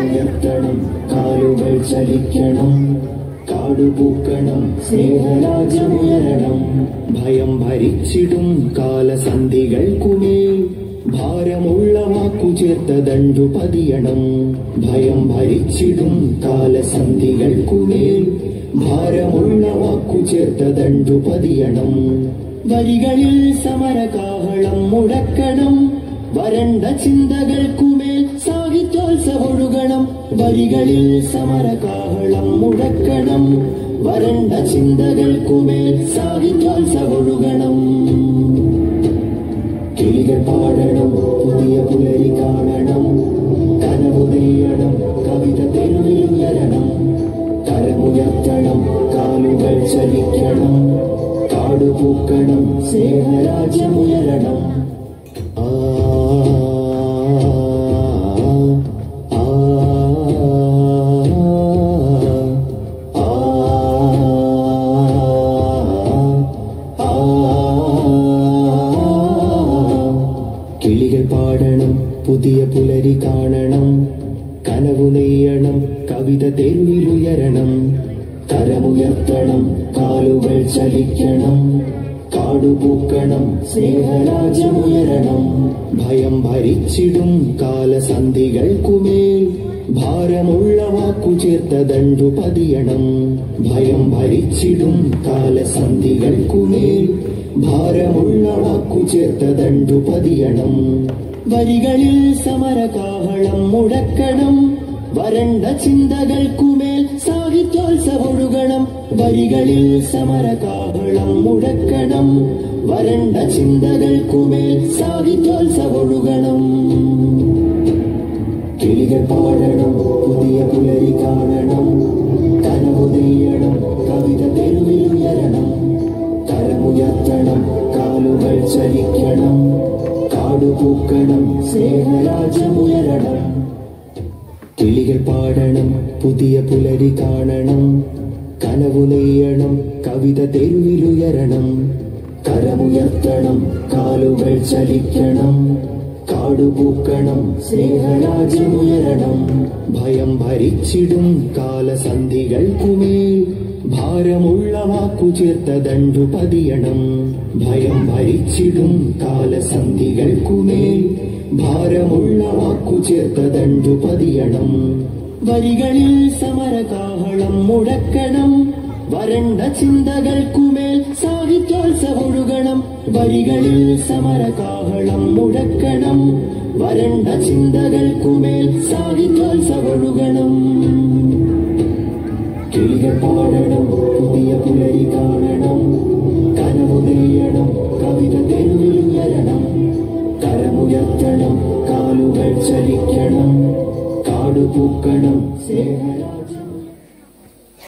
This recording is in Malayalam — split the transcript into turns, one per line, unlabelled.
കരമുയർത്തണം കാലുകൾ ചലിക്കണം കാടുപൂക്കണം സ്നേഹരാജ്യമുയരണം ഭയം ഭരിച്ചിടും കാലസന്ധികൾക്കുമേൽ ഭാരമുള്ള വാക്കു ചേർത്ത ദണ്ടു പതിയണം ഭയം ഭരിച്ചിടും കാലസന്ധികൾക്കുമേൽ ഭാരമുള്ള വാക്കു ചേർത്ത ദണ്ടു പതിയണം വരികളിൽ സമരകാഹളം മുടക്കണം വരണ്ട ചിന്തകൾക്കുമേൽ സാഹിത്യോത്സവൊഴുകണം വരികളിൽ സമരകാഹളം മുടക്കണം വരണ്ട ചിന്തകൾക്കുമേൽ സാഹിത്യോത്സവൊഴുകണം കിളികൾ പാടണം പുതിയ പുലരി കാണണം കനവു നെയ്യണം കവിത തെരുവിലുയരണം കരമുയർത്തണം കാലുകൾ ചലിക്കണം കാടുപൂക്കണം സ്നേഹരാജ്യമുയരണം ആ ആ ആ കിളികൾ പാടണം പുതിയ പുലരി കാണണം കനവു നെയ്യണം കവിത തെരുവിലുയരണം കരമുയർത്തണം കാലുകൾ ചലിക്കണം കാടുപൂക്കണം സ്നേഹരാജ്യമുയരണം ഭയം ഭരിച്ചിടും കാലസന്ധികൾക്കുമേൽ ഭാരമുള്ള വാക്കു ചേർത്ത ദണ്ടു പതിയണം ഭയം ഭരിച്ചിടും കാലസന്ധികൾക്കുമേൽ ഭാരമുള്ള വാക്കു ചേർത്ത ദണ്ടു പതിയണം വരികളിൽ സമരകാഹളം മുടക്കണം വരണ്ട ചിന്തകൾക്കുമേൽ സാഹിത്യോത്സവൊഴുകണം വരികളിൽ സമരകാഹളം മുടക്കണം വരണ്ട ചിന്തകൾക്കുമേൽ സാഹിത്യോത്സവൊഴുകണം കിളികൾ പാടണം പുതിയ പുലരി കാണണം കനവു നെയ്യണം കവിത തെരുവിലുയരണം കരമുയർത്തണം കാലുകൾ ചലിക്കണം കാടുപൂക്കണം സ്നേഹരാജ്യമുയരണം കിളികൾ പാടണം പുതിയ പുലരി കാണണം കനവു നെയ്യണം കവിത തെരുവിലുയരണം കരമുയർത്തണം കാലുകൾ ചലിക്കണം കാടുപൂക്കണം സ്നേഹരാജ്യമുയരണം ഭയം ഭരിച്ചിടും കാലസന്ധികൾക്കുമേൽ ഭാരമുള്ള വാക്കു ചേർത്ത ദണ്ടു പതിയണം ഭയം ഭരിച്ചിടും കാലസന്ധികൾക്കുമേൽ ഭാരമുള്ള വാക്കു ചേർത്ത ദണ്ടു പതിയണം വരികളിൽ സമരകാഹളം മുടക്കണം വരണ്ട ചിന്തകൾക്കുമേൽ സാഹിത്യോത്സവൊഴുകണം വരികളിൽ സമരകാഹളം മുടക്കണം വരണ്ട ചിന്തകൾക്കുമേൽ സാഹിത്യോത്സവൊഴുകണം കിളികൾ പാടണം പുതിയ പുലരി കാണണം കനവു നെയ്യണം കവിത തെരുവിലുയരണം കരമുയർത്തണം കാലുകൾ ചലിക്കണം കാടുപൂക്കണം സ്നേഹരാജ്യം